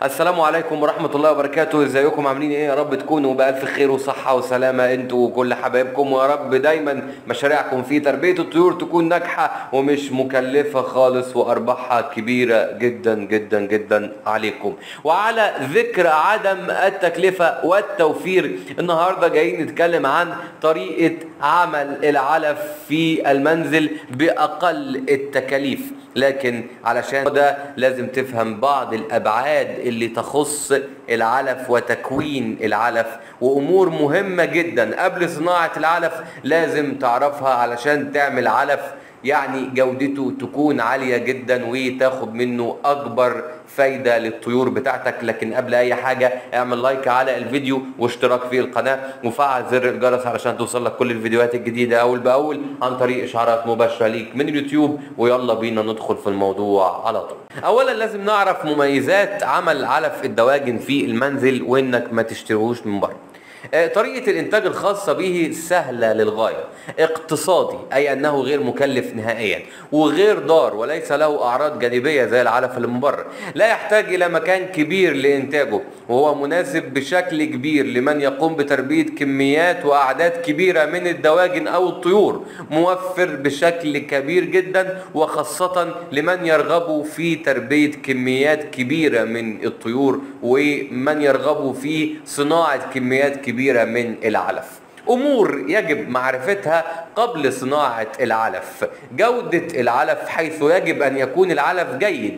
السلام عليكم ورحمة الله وبركاته ازيكم عاملين ايه يا رب تكونوا بألف خير وصحة وسلامة انتوا وكل حبايبكم ويا رب دايما مشاريعكم في تربية الطيور تكون ناجحة ومش مكلفة خالص وارباحها كبيرة جدا جدا جدا عليكم وعلى ذكر عدم التكلفة والتوفير النهاردة جايين نتكلم عن طريقة عمل العلف في المنزل بأقل التكاليف لكن علشان ده لازم تفهم بعض الابعاد اللي تخص العلف وتكوين العلف وامور مهمه جدا قبل صناعه العلف لازم تعرفها علشان تعمل علف يعني جودته تكون عاليه جدا وتاخد منه اكبر فايده للطيور بتاعتك لكن قبل اي حاجه اعمل لايك على الفيديو واشتراك في القناه وفعل زر الجرس علشان توصل لك كل الفيديوهات الجديده اول باول عن طريق اشعارات مباشره ليك من اليوتيوب ويلا بينا ندخل في الموضوع على طول اولا لازم نعرف مميزات عمل علف الدواجن في المنزل وانك ما تشتروش من بره طريقة الإنتاج الخاصة به سهلة للغاية اقتصادي أي أنه غير مكلف نهائيا وغير ضار وليس له أعراض جانبية زي العلف اللي من بره لا يحتاج إلى مكان كبير لإنتاجه وهو مناسب بشكل كبير لمن يقوم بتربية كميات وأعداد كبيرة من الدواجن أو الطيور موفر بشكل كبير جدا وخاصة لمن يرغب في تربية كميات كبيرة من الطيور ومن يرغب في صناعة كميات كبيرة كبيرة من العلف امور يجب معرفتها قبل صناعه العلف جوده العلف حيث يجب ان يكون العلف جيد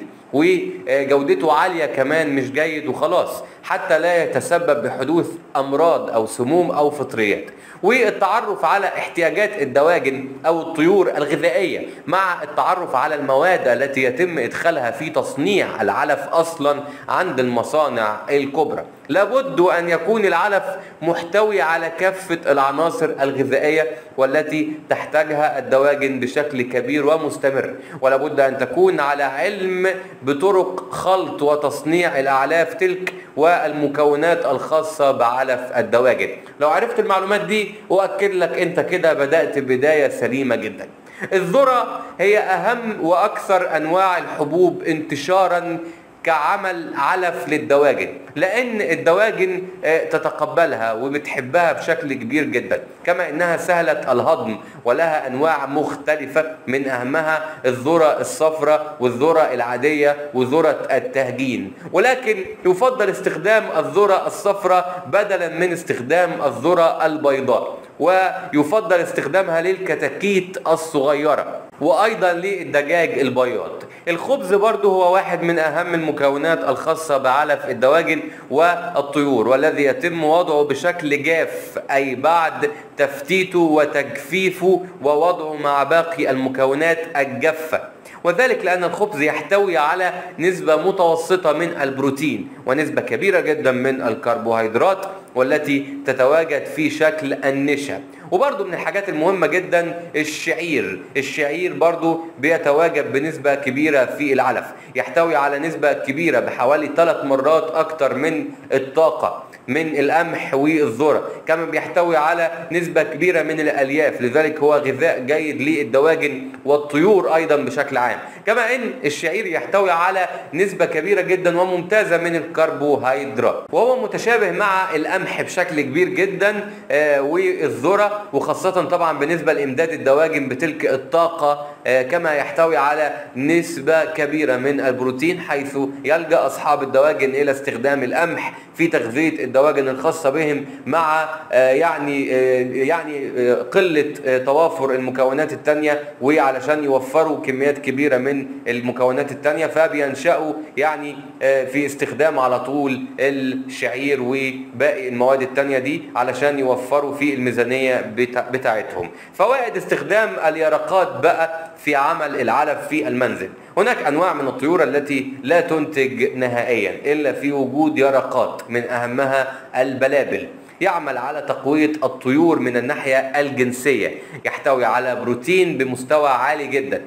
وجودته عاليه كمان مش جيد وخلاص حتى لا يتسبب بحدوث امراض او سموم او فطريات والتعرف على احتياجات الدواجن او الطيور الغذائيه مع التعرف على المواد التي يتم ادخالها في تصنيع العلف اصلا عند المصانع الكبرى لابد ان يكون العلف محتوي على كافه العناصر الغذائيه والتي تحتاجها الدواجن بشكل كبير ومستمر ولابد ان تكون على علم بطرق خلط وتصنيع الاعلاف تلك والمكونات الخاصه بعلف الدواجن لو عرفت المعلومات دي اؤكد لك انت كده بدات بدايه سليمه جدا الذره هي اهم واكثر انواع الحبوب انتشارا كعمل علف للدواجن لان الدواجن تتقبلها وبتحبها بشكل كبير جدا كما انها سهله الهضم ولها انواع مختلفه من اهمها الذره الصفراء والذره العاديه وذره التهجين ولكن يفضل استخدام الذره الصفراء بدلا من استخدام الذره البيضاء ويفضل استخدامها للكتاكيت الصغيره وايضا للدجاج البياض الخبز برضه هو واحد من اهم المكونات الخاصه بعلف الدواجن والطيور والذي يتم وضعه بشكل جاف اي بعد تفتيته وتجفيفه ووضعه مع باقي المكونات الجافه وذلك لأن الخبز يحتوي على نسبة متوسطة من البروتين ونسبة كبيرة جدا من الكربوهيدرات والتي تتواجد في شكل النشا وبرضو من الحاجات المهمة جدا الشعير الشعير برضو بيتواجد بنسبة كبيرة في العلف يحتوي على نسبة كبيرة بحوالي ثلاث مرات أكتر من الطاقة من القمح والذرة كما بيحتوي على نسبة كبيرة من الألياف لذلك هو غذاء جيد للدواجن والطيور أيضا بشكل عام كما أن الشعير يحتوي على نسبة كبيرة جدا وممتازة من الكربوهيدرات وهو متشابه مع القمح بشكل كبير جدا آه والذرة وخاصة طبعا بالنسبة لإمداد الدواجن بتلك الطاقة آه كما يحتوي على نسبة كبيرة من البروتين حيث يلجأ أصحاب الدواجن إلى استخدام القمح في تغذية الدواجن الخاصة بهم مع آه يعني يعني قلة توافر المكونات التانية وعلشان يوفروا كميات كبيرة من المكونات التانية فبينشأوا يعني في استخدام على طول الشعير وباقي المواد التانية دي علشان يوفروا في الميزانية بتاعتهم فوائد استخدام اليرقات بقى في عمل العلف في المنزل هناك انواع من الطيور التي لا تنتج نهائيا الا في وجود يرقات من اهمها البلابل يعمل على تقوية الطيور من الناحية الجنسية يحتوي على بروتين بمستوى عالي جدا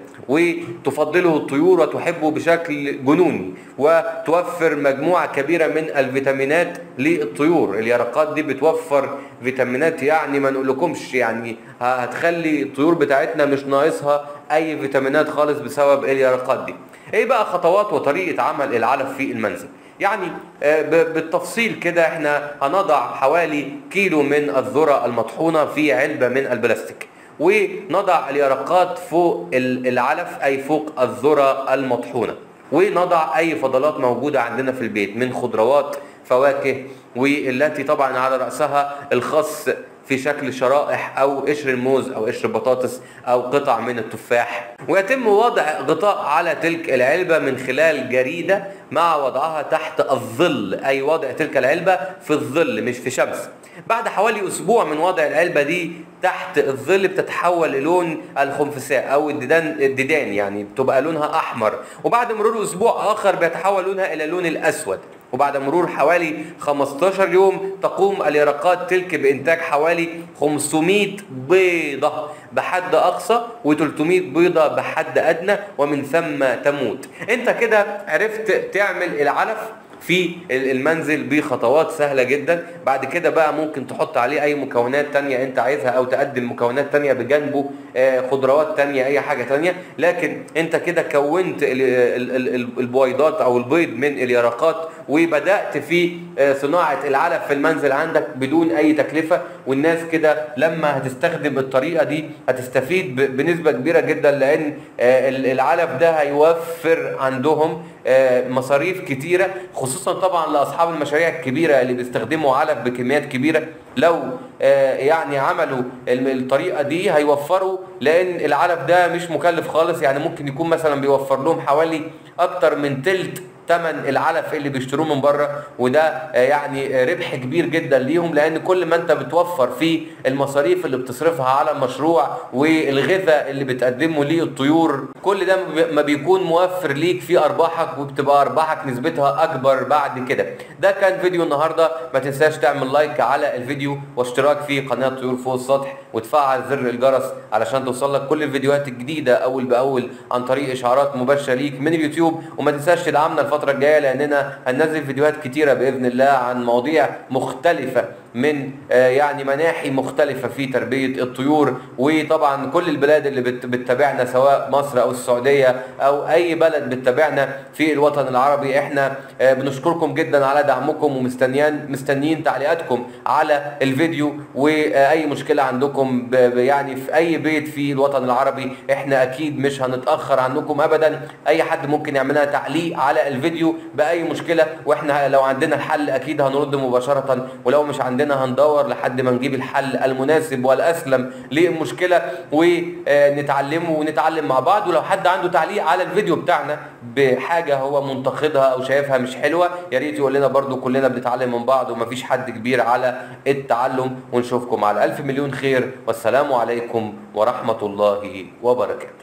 وتفضله الطيور وتحبه بشكل جنوني وتوفر مجموعة كبيرة من الفيتامينات للطيور اليرقات دي بتوفر فيتامينات يعني ما نقولكمش يعني هتخلي الطيور بتاعتنا مش ناقصها اي فيتامينات خالص بسبب اليرقات دي ايه بقى خطوات وطريقة عمل العلف في المنزل يعني آه، ب- بالتفصيل كده احنا هنضع حوالي كيلو من الذرة المطحونة في علبة من البلاستيك ونضع اليرقات فوق ال- العلف اي فوق الذرة المطحونة ونضع اي فضلات موجودة عندنا في البيت من خضروات فواكه والتي طبعا على رأسها الخس في شكل شرائح او قشر الموز او قشر بطاطس او قطع من التفاح ويتم وضع غطاء على تلك العلبة من خلال جريدة مع وضعها تحت الظل اي وضع تلك العلبة في الظل مش في شمس بعد حوالي اسبوع من وضع العلبة دي تحت الظل بتتحول للون الخنفساء او الديدان الديدان يعني بتبقى لونها احمر وبعد مرور اسبوع اخر بيتحول لونها الى اللون الاسود وبعد مرور حوالي 15 يوم تقوم اليرقات تلك بإنتاج حوالي 500 بيضة بحد أقصى و300 بيضة بحد أدنى ومن ثم تموت أنت كده عرفت تعمل العلف في المنزل بخطوات سهلة جدا بعد كده بقى ممكن تحط عليه اي مكونات تانية انت عايزها او تقدم مكونات تانية بجانبه آه، خضروات تانية اي حاجة تانية لكن انت كده كونت ال- ال- ال- ال- البويضات او البيض من اليرقات وبدأت في آه، صناعة العلف في المنزل عندك بدون اي تكلفة والناس كده لما هتستخدم الطريقة دي هتستفيد ب- بنسبة كبيرة جدا لان آه، ال- العلف ده هيوفر عندهم آه، مصاريف كتيرة خصوصا طبعا لاصحاب المشاريع الكبيرة اللي بيستخدموا علف بكميات كبيرة لو آه، يعني عملوا الم- الطريقة دي هيوفروا لان العلف ده مش مكلف خالص يعني ممكن يكون مثلا بيوفر لهم حوالي اكتر من تلت تمن العلف اللي بيشتروه من بره وده آه، يعني آه، ربح كبير جدا ليهم لان كل ما انت بتوفر في المصاريف اللي بتصرفها على المشروع والغذاء اللي بتقدمه للطيور كل ده ما بي- ما بيكون موفر ليك في ارباحك وبتبقى ارباحك نسبتها اكبر بعد كده ده كان فيديو النهارده ما تنساش تعمل لايك على الفيديو واشتراك في قناه طيور فوق السطح وتفعل زر الجرس علشان توصلك كل الفيديوهات الجديده اول باول عن طريق اشعارات مباشره ليك من اليوتيوب وما تنساش تدعمنا الفتره الجايه لاننا هننزل فيديوهات كتيره باذن الله عن مواضيع مختلفه من آه، يعني مناحي مختلفة في تربية الطيور وطبعا كل البلاد اللي بت- بتتابعنا سواء مصر أو السعودية أو أي بلد بتتابعنا في الوطن العربي احنا آه، بنشكركم جدا على دعمكم ومستنيين مستنيين تعليقاتكم على الفيديو وأي مشكلة عندكم ب- ب- يعني في أي بيت في الوطن العربي احنا أكيد مش هنتأخر عنكم أبدا أي حد ممكن يعمل لنا تعليق على الفيديو بأي مشكلة واحنا لو عندنا الحل أكيد هنرد مباشرة ولو مش عندنا هندور لحد ما نجيب الحل المناسب والأسلم للمشكلة ونتعلمه ونتعلم مع بعض ولو حد عنده تعليق على الفيديو بتاعنا بحاجة هو منتقدها أو شايفها مش حلوة يا ريت يقول لنا برضو كلنا بنتعلم من بعض ومفيش حد كبير على التعلم ونشوفكم على ألف مليون خير والسلام عليكم ورحمة الله وبركاته